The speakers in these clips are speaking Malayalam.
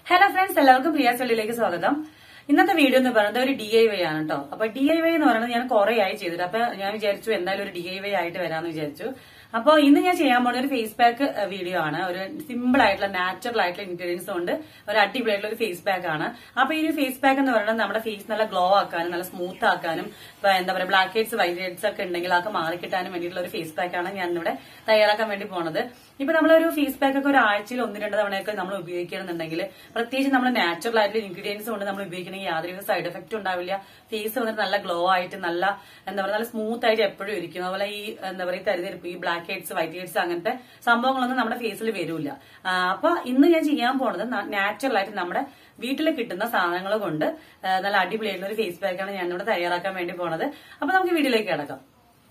ഹലോ ഫ്രണ്ട്സ് എല്ലാവർക്കും പ്രിയ സെല്ലിലേക്ക് സ്വാഗതം ഇന്നത്തെ വീഡിയോ എന്ന് പറയുന്നത് ഒരു ഡി ഐ വൈ ആണ് കേട്ടോ അപ്പൊ ഡി ഐ വൈ എന്ന് പറയുന്നത് ഞാൻ കുറെ ആയി ചെയ്തിട്ട് അപ്പൊ ഞാൻ വിചാരിച്ചു എന്തായാലും ഒരു ഡി ഐ വൈ ആയിട്ട് വരാമെന്ന് വിചാരിച്ചു അപ്പൊ ഇന്ന് ഞാൻ ചെയ്യാൻ പോകുന്ന ഒരു ഫേസ് പാക്ക് വീഡിയോ ആണ് ഒരു സിമ്പിൾ ആയിട്ടുള്ള നാച്ചുറൽ ആയിട്ടുള്ള ഇൻഗ്രീഡിയൻസ് കൊണ്ട് ഒരു അടിപൊളിയായിട്ടുള്ള ഒരു ഫേസ് പാക്ക് ആണ് അപ്പൊ ഈ ഒരു ഫേസ് പാക്ക് എന്ന് പറയുന്നത് നമ്മുടെ ഫേസ് നല്ല ഗ്ലോ ആക്കാനും നല്ല സ്മൂത്ത് ആക്കാനും ഇപ്പൊ എന്താ പറയുക ബ്ലാക്ക് ഹെഡ്സ് വൈറ്റ് ഹെഡ്സ് ഒക്കെ ഉണ്ടെങ്കിൽ അതൊക്കെ മാറിക്കിട്ടാനും വേണ്ടിയിട്ടുള്ള ഒരു ഫേസ് പാക്ക് ആണ് ഞാൻ ഇവിടെ തയ്യാറാക്കാൻ വേണ്ടി പോണത് ഇപ്പൊ നമ്മളൊരു ഫേസ് പാക്ക് ഒക്കെ ഒരു ആഴ്ചയിൽ ഒന്ന് രണ്ട് തവണയൊക്കെ നമ്മൾ ഉപയോഗിക്കണമെന്നുണ്ടെങ്കിൽ പ്രത്യേകിച്ച് നമ്മൾ നാച്ചുറൽ ആയിട്ടുള്ള ഇൻഗ്രീഡിയൻസ് കൊണ്ട് നമ്മൾ ഉപയോഗിക്കണമെങ്കിൽ യാതൊരു സൈഡ് എഫക്റ്റ് ഉണ്ടാവില്ല ഫേസ് വന്നിട്ട് നല്ല ഗ്ലോ ആയിട്ട് നല്ല എന്താ പറയുക നല്ല സ്മൂത്ത് ആയിട്ട് എപ്പോഴും ഇരിക്കും അതുപോലെ ഈ എന്താ പറയുക തരിതരിപ്പ് ഈ ബ്ലാക്ക് ഹെഡ്സ് വൈറ്റ് ഹെഡ്സ് അങ്ങനത്തെ സംഭവങ്ങളൊന്നും നമ്മുടെ ഫേസിൽ വരില്ല ആ, അപ്പൊ ഇന്ന് ഞാൻ ചെയ്യാൻ പോണത് നാച്ചുറൽ ആയിട്ട് നമ്മുടെ വീട്ടിൽ കിട്ടുന്ന സാധനങ്ങൾ കൊണ്ട് ആ, നല്ല അടിപൊളിയായിട്ടുള്ള ഒരു ഫേസ് പാക്കാണ് ഞാൻ ഇവിടെ തയ്യാറാക്കാൻ വേണ്ടി പോണത് അപ്പൊ നമുക്ക് വീഡിയോയിലേക്ക് കിടക്കാം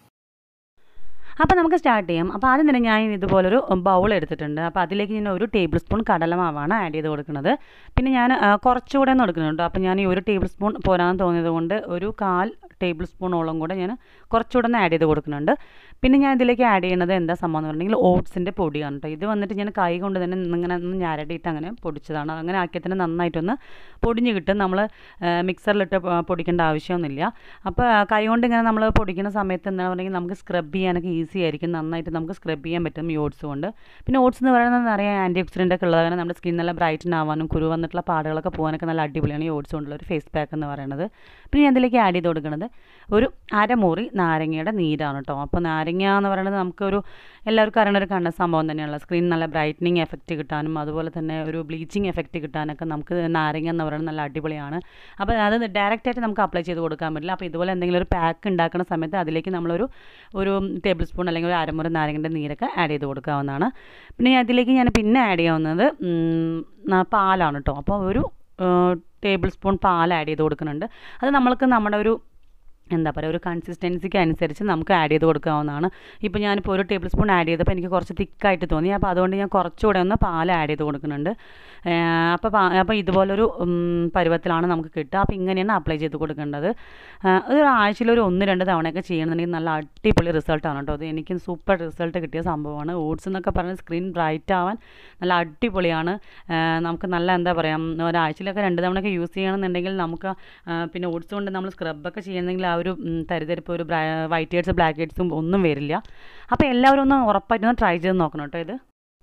അപ്പോൾ നമുക്ക് സ്റ്റാർട്ട് ചെയ്യാം അപ്പോൾ ആദ്യം തന്നെ ഞാൻ ഇതുപോലൊരു ബൗൾ എടുത്തിട്ടുണ്ട് അപ്പോൾ അതിലേക്ക് ഞാൻ ഒരു ടേബിൾ സ്പൂൺ കടലമാവാണ് ആഡ് ചെയ്ത് കൊടുക്കുന്നത് പിന്നെ ഞാൻ ആ, കുറച്ചുകൂടെ ഒന്ന് എടുക്കുന്നുണ്ട് അപ്പോൾ ഞാൻ ഈ ഒരു ടേബിൾ സ്പൂൺ പോരാൻ തോന്നിയത് കൊണ്ട് ഒരു കാൽ ടേബിൾ സ്പൂണോളം കൂടെ ഞാൻ കുറച്ചുകൂടെ ഒന്ന് ആഡ് ചെയ്ത് കൊടുക്കുന്നുണ്ട് പിന്നെ ഞാൻ ഇതിലേക്ക് ആഡ് ചെയ്യുന്നത് എന്താ സംഭവം എന്ന് പറഞ്ഞിട്ടുണ്ടെങ്കിൽ ഓട്സിൻ്റെ പൊടിയാണ് കേട്ടോ ഇത് വന്നിട്ട് ഞാൻ കൈ കൊണ്ട് തന്നെ ഇങ്ങനെ ഒന്ന് ഞരടിയിട്ട് അങ്ങനെ പൊടിച്ചതാണ് അങ്ങനെ ആക്കിയാൽ തന്നെ നന്നായിട്ടൊന്ന് പൊടിഞ്ഞ് കിട്ടും നമ്മൾ മിക്സറിലിട്ട് പൊ- പൊടിക്കേണ്ട ആവശ്യമൊന്നുമില്ല അപ്പോൾ കൈ കൊണ്ട് ഇങ്ങനെ നമ്മൾ പൊടിക്കുന്ന സമയത്ത് എന്താ പറയുക നമുക്ക് സ്ക്രബ് ചെയ്യാനൊക്കെ ഈസി ആയിരിക്കും നന്നായിട്ട് നമുക്ക് സ്ക്രബ് ചെയ്യാൻ പറ്റും ഈ ഓട്സ് കൊണ്ട് പിന്നെ ഓട്സ് എന്ന് പറയുന്നത് നിറയെ ആൻറ്റി ഓക്സിഡൻ്റ് ഒക്കെ ഉള്ളത് കാരണം നമ്മുടെ സ്കിൻ നല്ല ബ്രൈറ്റൻ ആവാനും കുരു വന്നിട്ടുള്ള പാടുകളൊക്കെ പോകാനൊക്കെ നല്ല അടിപൊളിയാണ് ഈ ഓട്സ് കൊണ്ടുള്ള ഒരു ഫേസ് പാക്ക് എന്ന് പറയുന്നത് പിന്നെ ഞാൻ ഇതിലേക്ക് ആഡ് ചെയ്ത് കൊടുക്കുന്നത് ഒരു അരമുറി നാരങ്ങയുടെ നീരാണ് കേട്ടോ അപ്പോൾ നാരങ്ങ എന്ന് പറയുന്നത് നമുക്കൊരു എല്ലാവർക്കും അറിയുന്ന ഒരു കണ്ണ സംഭവം തന്നെയാണ് സ്ക്രീൻ നല്ല ബ്രൈറ്റനിങ് എഫക്റ്റ് കിട്ടാനും അതുപോലെ തന്നെ ഒരു ബ്ലീച്ചിങ് എഫക്റ്റ് കിട്ടാനൊക്കെ നമുക്ക് നാരങ്ങ എന്ന് പറയുന്നത് നല്ല അടിപൊളിയാണ് അപ്പോൾ അത് ഡയറക്റ്റ് ആയിട്ട് നമുക്ക് അപ്ലൈ ചെയ്ത് കൊടുക്കാൻ പറ്റില്ല അപ്പോൾ ഇതുപോലെ എന്തെങ്കിലും ഒരു പാക്ക് ഉണ്ടാക്കുന്ന സമയത്ത് അതിലേക്ക് നമ്മളൊരു ഒരു ടേബിൾ സ്പൂൺ അല്ലെങ്കിൽ ഒരു അരമുറി നാരങ്ങൻ്റെ നീരൊക്കെ ആഡ് ചെയ്ത് കൊടുക്കാവുന്നതാണ് പിന്നെ അതിലേക്ക് ഞാൻ പിന്നെ ആഡ് ചെയ്യാവുന്നത് ഉം, ന- പാലാണ് കേട്ടോ അപ്പോൾ ഒരു ടേബിൾ സ്പൂൺ പാൽ ആഡ് ചെയ്ത് കൊടുക്കുന്നുണ്ട് അത് നമ്മൾക്ക് നമ്മുടെ ഒരു എന്താ പറയുക ഒരു കൺസിസ്റ്റൻസിക്ക് അനുസരിച്ച് നമുക്ക് ആഡ് ചെയ്ത് കൊടുക്കാവുന്നതാണ് ഇപ്പോൾ ഞാനിപ്പോൾ ഒരു ടേബിൾ സ്പൂൺ ആഡ് ചെയ്തപ്പോൾ എനിക്ക് കുറച്ച് തിക്കായിട്ട് തോന്നി അപ്പോൾ അതുകൊണ്ട് ഞാൻ കുറച്ചുകൂടെ ഒന്ന് പാൽ ആഡ് ചെയ്ത് കൊടുക്കുന്നുണ്ട് ഏഹ് അപ്പോൾ പാ- അപ്പോൾ ഇതുപോലൊരു ഉം, പരുവത്തിലാണ് നമുക്ക് കിട്ടുക അപ്പോൾ ഇങ്ങനെയാണ് അപ്ലൈ ചെയ്ത് കൊടുക്കേണ്ടത് ഏഹ് ഒരു ആഴ്ചയിൽ ഒരു ഒന്ന് രണ്ട് തവണയൊക്കെ ചെയ്യണമെന്നുണ്ടെങ്കിൽ നല്ല അടിപൊളി റിസൾട്ടാണ് കേട്ടോ അത് എനിക്ക് സൂപ്പർ റിസൾട്ട് കിട്ടിയ സംഭവമാണ് ഓട്സ് എന്നൊക്കെ പറഞ്ഞ് സ്ക്രീൻ ബ്രൈറ്റ് ആവാൻ നല്ല അടിപൊളിയാണ് ഏഹ് നമുക്ക് നല്ല എന്താ പറയുക ഒരാഴ്ചയിലൊക്കെ രണ്ട് തവണയൊക്കെ യൂസ് ചെയ്യണമെന്നുണ്ടെങ്കിൽ നമുക്ക് ആ, പിന്നെ ഓട്സ് കൊണ്ട് നമ്മൾ സ്ക്രബൊക്കെ ചെയ്യണമെങ്കിൽ ആ ഒരു ഉം, തരിതരിപ്പ് ഒരു വൈറ്റ് ഹെഡ്സ് ബ്ലാക്ക് ഹെഡ്സും ഒന്നും വരില്ല അപ്പോൾ എല്ലാവരും ഒന്ന് ഉറപ്പായിട്ടൊന്ന് ട്രൈ ചെയ്ത് നോക്കണം കേട്ടോ ഇത്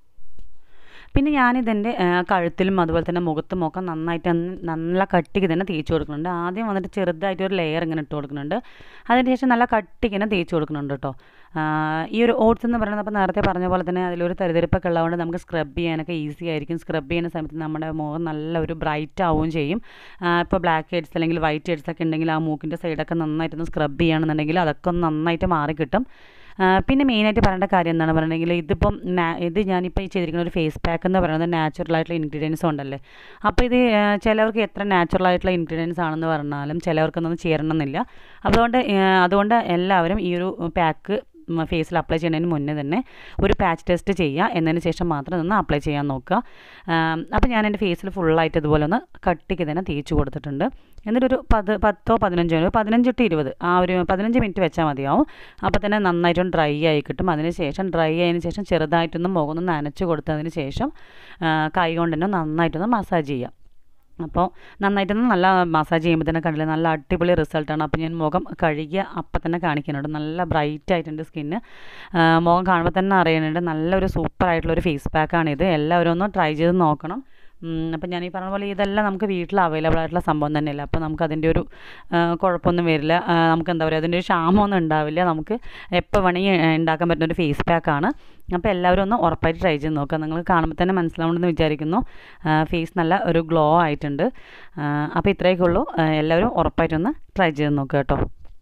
പിന്നെ ഞാനിതെൻ്റെ ആ, കഴുത്തിലും അതുപോലെ തന്നെ മുഖത്തും ഒക്കെ നന്നായിട്ട് ഒന്ന് നല്ല കട്ടിക്ക് തന്നെ തേച്ച് കൊടുക്കുന്നുണ്ട് ആദ്യം വന്നിട്ട് ചെറുതായിട്ട് ഒരു ലെയർ ഇങ്ങനെ ഇട്ട് കൊടുക്കുന്നുണ്ട് അതിന് ശേഷം നല്ല കട്ടിക്ക് തന്നെ തേച്ച് കൊടുക്കുന്നുണ്ട് കേട്ടോ ആ, ഈ ഒരു ഓട്സ് എന്ന് പറയുന്നത് അപ്പോൾ നേരത്തെ പറഞ്ഞ പോലെ തന്നെ അതിലൊരു തരിതരിപ്പൊക്കെ ഉള്ളതുകൊണ്ട് നമുക്ക് സ്ക്രബ് ചെയ്യാനൊക്കെ ഈസി ആയിരിക്കും സ്ക്രബ് ചെയ്യുന്ന സമയത്ത് നമ്മുടെ മുഖം നല്ല ഒരു ബ്രൈറ്റ് ആവുകയും ചെയ്യും ഇപ്പോൾ ബ്ലാക്ക് ഹെഡ്സ് അല്ലെങ്കിൽ വൈറ്റ് ഹെഡ്സ് ഒക്കെ ഉണ്ടെങ്കിൽ ആ മൂക്കിൻ്റെ സൈഡൊക്കെ നന്നായിട്ടൊന്ന് സ്ക്രബ് ചെയ്യുകയാണെന്നുണ്ടെങ്കിൽ അതൊക്കെ ഒന്ന് നന്നായിട്ട് മാറി കിട്ടും ആ, പിന്നെ മെയിനായിട്ട് പറയേണ്ട കാര്യം എന്താണ് പറയുകയാണെങ്കിൽ ഇതിപ്പം നാ- ഇത് ഞാനിപ്പോൾ ഈ ചെയ്തിരിക്കുന്ന ഒരു ഫേസ് പാക്ക് എന്ന് പറയുന്നത് നാച്ചുറൽ ആയിട്ടുള്ള ഇൻഗ്രീഡിയൻസ് ഉണ്ടല്ലേ അപ്പോൾ ഇത് ആ, ചിലവർക്ക് എത്ര നാച്ചുറൽ ആയിട്ടുള്ള ഇൻഗ്രീഡിയൻസ് ആണെന്ന് പറഞ്ഞാലും ചിലവർക്കൊന്നും ചേരണമെന്നില്ല അതുകൊണ്ട് ആ, അതുകൊണ്ട് എല്ലാവരും ഈ ഒരു പാക്ക് ഫേസിൽ അപ്ലൈ ചെയ്യുന്നതിന് മുന്നേ തന്നെ ഒരു പാച്ച് ടെസ്റ്റ് ചെയ്യുക എന്നതിന് ശേഷം മാത്രം ഒന്ന് അപ്ലൈ ചെയ്യാൻ നോക്കുക അപ്പോൾ ഞാൻ എൻ്റെ ഫേസിൽ ഫുള്ളായിട്ട് ഇതുപോലെ ഒന്ന് കട്ടിക്ക് തന്നെ തേച്ച് കൊടുത്തിട്ടുണ്ട് എന്നിട്ടൊരു പത് പത്തോ പതിനഞ്ചോ ഒരു പതിനഞ്ച് ടു ഇരുപത് ആ ഒരു പതിനഞ്ച് മിനിറ്റ് വെച്ചാൽ മതിയാവും അപ്പോൾ തന്നെ നന്നായിട്ടൊന്ന് ഡ്രൈ ആയി കിട്ടും അതിന് ശേഷം ഡ്രൈ ആയതിന് ശേഷം ചെറുതായിട്ടൊന്ന് മുഖം ഒന്ന് നനച്ച് കൊടുത്തതിന് ശേഷം ആ, കൈ കൊണ്ട് തന്നെ നന്നായിട്ടൊന്ന് മസാജ് ചെയ്യുക അപ്പോൾ നന്നായിട്ടൊന്ന് നല്ല മസാജ് ചെയ്യുമ്പോൾ തന്നെ കണ്ടില്ലേ നല്ല അടിപൊളി റിസൾട്ടാണ് അപ്പോൾ ഞാൻ മുഖം കഴുകിയ അപ്പം തന്നെ കാണിക്കുന്നുണ്ട് നല്ല ബ്രൈറ്റ് ആയിട്ടുണ്ട് സ്കിന്ന് മുഖം കാണുമ്പോൾ തന്നെ അറിയുന്നുണ്ട് നല്ലൊരു സൂപ്പർ ആയിട്ടുള്ള ഒരു ഫേസ് പാക്കാണിത് എല്ലാവരും ഒന്ന് ട്രൈ ചെയ്ത് നോക്കണം അപ്പം ഞാൻ ഈ പറഞ്ഞ പോലെ ഇതെല്ലാം നമുക്ക് വീട്ടിൽ അവൈലബിൾ ആയിട്ടുള്ള സംഭവം തന്നെയല്ല അപ്പോൾ നമുക്ക് അതിൻ്റെ ഒരു ആ, കുഴപ്പമൊന്നും വരില്ല ആ, നമുക്ക് എന്താ പറയുക അതിൻ്റെ ഒരു ക്ഷാമമൊന്നും ഉണ്ടാവില്ല നമുക്ക് എപ്പോൾ വേണമെങ്കിൽ ഉണ്ടാക്കാൻ പറ്റുന്ന ഒരു ഫേസ് പാക്കാണ് അപ്പോൾ എല്ലാവരും ഒന്ന് ഉറപ്പായിട്ട് ട്രൈ ചെയ്ത് നോക്കുക നിങ്ങൾ കാണുമ്പോൾ തന്നെ മനസ്സിലാവുമെന്ന് വിചാരിക്കുന്നു ഫേസ് നല്ല ഒരു ഗ്ലോ ആയിട്ടുണ്ട് അപ്പോൾ ഇത്രയൊക്കെ ഉള്ളൂ ആ, എല്ലാവരും ഉറപ്പായിട്ടൊന്ന് ട്രൈ ചെയ്ത് നോക്കുക കേട്ടോ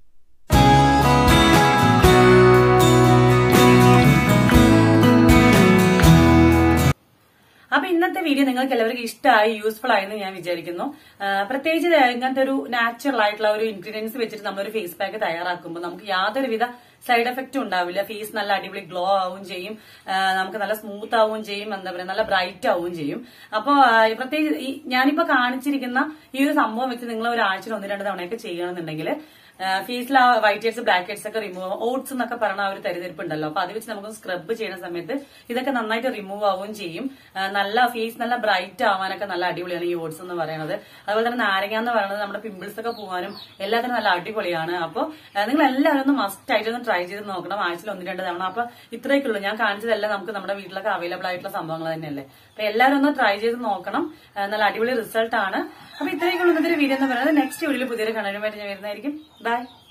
അപ്പൊ ഇന്നത്തെ വീഡിയോ നിങ്ങൾക്ക് എല്ലാവർക്കും ഇഷ്ടമായി യൂസ്ഫുൾ ആയെന്ന് ഞാൻ വിചാരിക്കുന്നു ആ, പ്രത്യേകിച്ച് ഇത് ഇങ്ങനത്തെ ഒരു നാച്ചുറൽ ആയിട്ടുള്ള ഒരു ഇൻഗ്രീഡിയൻസ് വെച്ചിട്ട് നമ്മളൊരു ഫേസ് പാക്ക് തയ്യാറാക്കുമ്പോൾ നമുക്ക് യാതൊരുവിധ സൈഡ് എഫക്റ്റും ഉണ്ടാവില്ല ഫേസ് നല്ല അടിപൊളി ഗ്ലോ ആവുകയും ചെയ്യും ആ, നമുക്ക് നല്ല സ്മൂത്ത് ആവുകയും ചെയ്യും എന്താ പറയുക നല്ല ബ്രൈറ്റ് ആവുകയും ചെയ്യും അപ്പോൾ പ്രത്യേകിച്ച് ഈ ഞാനിപ്പോ കാണിച്ചിരിക്കുന്ന ഈ ഒരു സംഭവം വെച്ച് നിങ്ങൾ ഒരാഴ്ചയിൽ ഒന്ന് രണ്ട് തവണയൊക്കെ ചെയ്യണമെന്നുണ്ടെങ്കിൽ ഫേസിൽ ആ വൈറ്റ് ഹെഡ്സ് ബ്ലാക്ക് ഹെഡ്സ് ഒക്കെ റിമൂവ് ഓട്സ് എന്നൊക്കെ പറയുന്ന ആ ഒരു തരിതരിപ്പ് ഉണ്ടല്ലോ അപ്പൊ അത് വെച്ച് നമുക്ക് സ്ക്രബ് ചെയ്യുന്ന സമയത്ത് ഇതൊക്കെ നന്നായിട്ട് റിമൂവ് ആവുകയും ചെയ്യും ആ, നല്ല ഫേസ് നല്ല ബ്രൈറ്റ് ആവാനൊക്കെ നല്ല അടിപൊളിയാണ് ഈ ഓട്സ് എന്ന് പറയുന്നത് അതുപോലെ തന്നെ നാരങ്ങ എന്ന് പറയുന്നത് നമ്മുടെ പിമ്പിൾസ് ഒക്കെ പോകാനും എല്ലാത്തിനും നല്ല അടിപൊളിയാണ് അപ്പോൾ നിങ്ങൾ എല്ലാവരും ഒന്ന് മസ്റ്റ് ആയിട്ട് ഒന്ന് ട്രൈ ചെയ്ത് നോക്കണം ആഴ്ചയിൽ ഒന്ന് രണ്ട് തവണ അപ്പൊ ഇത്രയൊക്കെ ഉള്ളൂ ഞാൻ കാണിച്ചതെല്ലാം നമുക്ക് നമ്മുടെ വീട്ടിലൊക്കെ അവൈലബിൾ ആയിട്ടുള്ള സംഭവങ്ങൾ തന്നെയല്ലേ അപ്പൊ എല്ലാവരും ഒന്ന് ട്രൈ ചെയ്ത് നോക്കണം ആ, നല്ല അടിപൊളി റിസൾട്ട് ആണ് അപ്പൊ ഇത്രയൊക്കെ ഉള്ള ഇന്നത്തെ വീഡിയോ എന്ന് പറയുന്നത് നെക്സ്റ്റ് വീഡിയോയിൽ പുതിയൊരു കണ്ടന്റുമായിട്ട് ഞാൻ വരുന്നതായിരിക്കും ബൈ